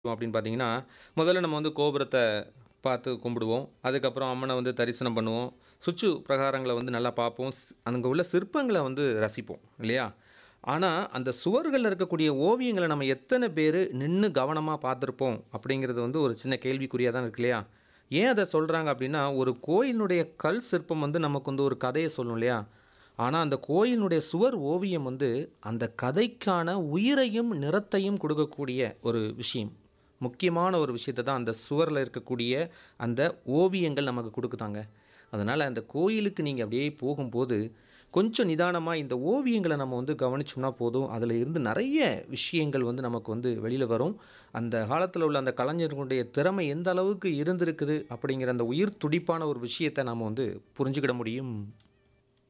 அப்படின்னு பார்த்தீங்கன்னா, முதல்ல நம்ம வந்து கோபுரத்த பார்த்து கும்பிடுவோம். அதுக்கப்புறம் அம்மன வந்து தரிசனம் பண்ணுவோம். சுற்று பிரகாரங்கள வந்து நல்லா பார்ப்போம். ஸ் அங்க உள்ள சிற்பங்கள வந்து ரசிப்போம் இல்லையா? ஆனா, அந்த சுவர்கள்ல இருக்கக்கூடிய ஓவியங்கள நம்ம எத்தன பேரு நின்னு கவனமா பார்த்துருப்போம் அப்படிங்கிறது வந்து ஒரு சின்ன கேள்விக்குறியா தான் இருக்கு இல்லையா? ஏன் அத சொல்றாங்க அப்படின்னா, ஒரு கோயிலினுடைய கல் சிற்பம் வந்து நமக்கு வந்து ஒரு கதைய சொல்லும் இல்லையா? ஆனா, அந்த கோயிலினுடைய சுவர் ஓவியம் வந்து அந்த கதைக்கான உயிரையும், நிறத்தையும் கொடுக்கக்கூடிய ஒரு விஷயம். முக்கியமான ஒரு விஷயத்த தான் அந்த சுவர்ல இருக்கக்கூடிய அந்த ஓவியங்கள் நமக்கு குடுக்குதாங்க. அதனால அந்த கோயிலுக்கு நீங்க அப்படியே போகும்போது, கொஞ்சம் நிதானமா இந்த ஓவியங்கள நம்ம வந்து கவனிச்சோம்னா போதும். அதில இருந்து நெறைய விஷயங்கள் வந்து நமக்கு வந்து வெளில வரும். அந்த காலத்தில உள்ள அந்த கலைஞர்களுடைய திறமை எந்த அளவுக்கு இருந்திருக்குது அப்படிங்கிற அந்த உயிர் துடிப்பான ஒரு விஷயத்த நாம வந்து புரிஞ்சுக்கிட முடியும்.